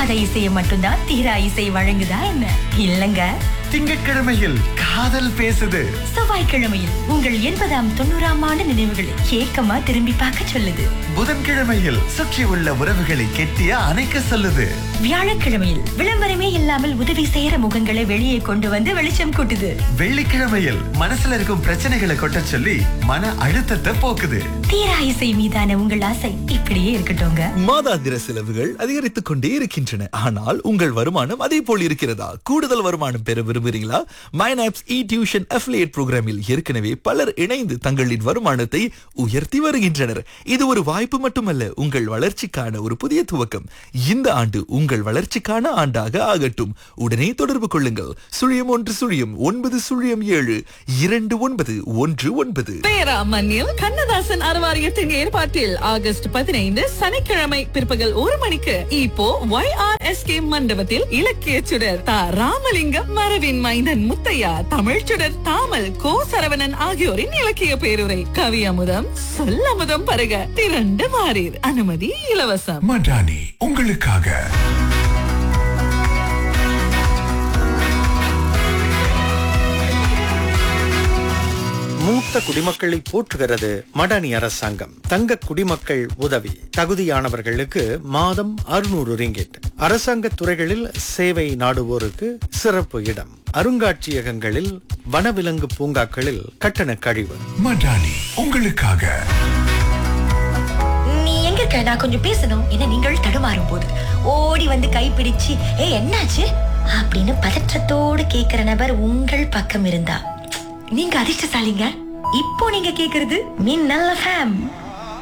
தீராத இசையை மட்டும்தான் தீரா இசை வழங்குதா என்ன இல்லங்க திங்கட்கிழமையில் காதல் பேசுது செவ்வாய்க்கிழமையில் உங்கள் எண்பதாம் தொண்ணூறாம் ஆண்டு நினைவுகளை ஏக்கமா திரும்பி பார்க்க சொல்லுது புதன்கிழமையில் சுற்றி உள்ள உறவுகளை கெட்டிய அணைக்க சொல்லுது வியாழக்கிழமையில் விளம்பரமே இல்லாமல் உதவி செய்யற முகங்களை வெளியே கொண்டு வந்து வெளிச்சம் கூட்டுது வெள்ளிக்கிழமையில் மனசுல இருக்கும் பிரச்சனைகளை கொட்ட சொல்லி மன அழுத்தத்தை போக்குது தீரா இசை மீதான உங்கள் ஆசை இப்படியே இருக்கட்டும்ங்க மாதாந்திர செலவுகள் அதிகரித்துக் கொண்டே இருக்கின்றன ஆனால் உங்கள் வருமானம் அதே போல் இருக்கிறதா கூடுதல் வருமானம் பெற விரும்புகிறீங்களா மைனாப்ஸ் இ டியூஷன் அஃபிலியேட் புரோகிராமில் ஏற்கனவே பலர் இணைந்து தங்களின் வருமானத்தை உயர்த்தி வருகின்றனர் இது ஒரு வாய்ப்பு மட்டுமல்ல உங்கள் வளர்ச்சிக்கான ஒரு புதிய துவக்கம் இந்த ஆண்டு உங்கள் வளர்ச்சிக்கான ஆண்டாக ஆகட்டும் உடனே தொடர்பு கொள்ளுங்கள் சுழியம் ஒன்று சுழியம் ஒன்பது சுழியம் ஏழு இரண்டு ஒன்பது ஒன்று ஒன்பது பேரா மண்ணில் கண்ணதாசன் அறவாரியத்தின் ஏற்பாட்டில் ஆகஸ்ட் பதினைந்து சனிக்கிழமை பிற்பகல் ஒரு மணிக்கு இப்போ ஒய் ஆர் எஸ் கே மண்டபத்தில் இலக்கிய சுடர் தா ராமலிங்கம் மரவின் மைந்தன் முத்தையா தமிழ் சுடர் தாமல் கோ சரவணன் ஆகியோரின் இலக்கிய பேருரை கவி அமுதம் சொல்லமுதம் பருக திரண்டு வாரீர் அனுமதி இலவசம் மடானி உங்களுக்காக மூத்த குடிமக்களை போற்றுகிறது மடானி அரசாங்கம் தங்க குடிமக்கள் உதவி தகுதியானவர்களுக்கு மாதம் அறுநூறு ரிங்கிட் அரசாங்க துறைகளில் சேவை நாடுவோருக்கு சிறப்பு இடம் அருங்காட்சியகங்களில் வனவிலங்கு பூங்காக்களில் கட்டண கழிவு மடானி உங்களுக்காக நீ எங்க இருக்க நான் கொஞ்சம் பேசணும் என நீங்கள் தடுமாறும் போது ஓடி வந்து கைப்பிடிச்சு ஏ என்னாச்சு அப்படின்னு பதற்றத்தோடு கேக்குற நபர் உங்கள் பக்கம் இருந்தா நீங்க அதிர்ஷ்டசாலிங்க இப்போ நீங்க கேக்குறது மின்னல்ல ஃபேம்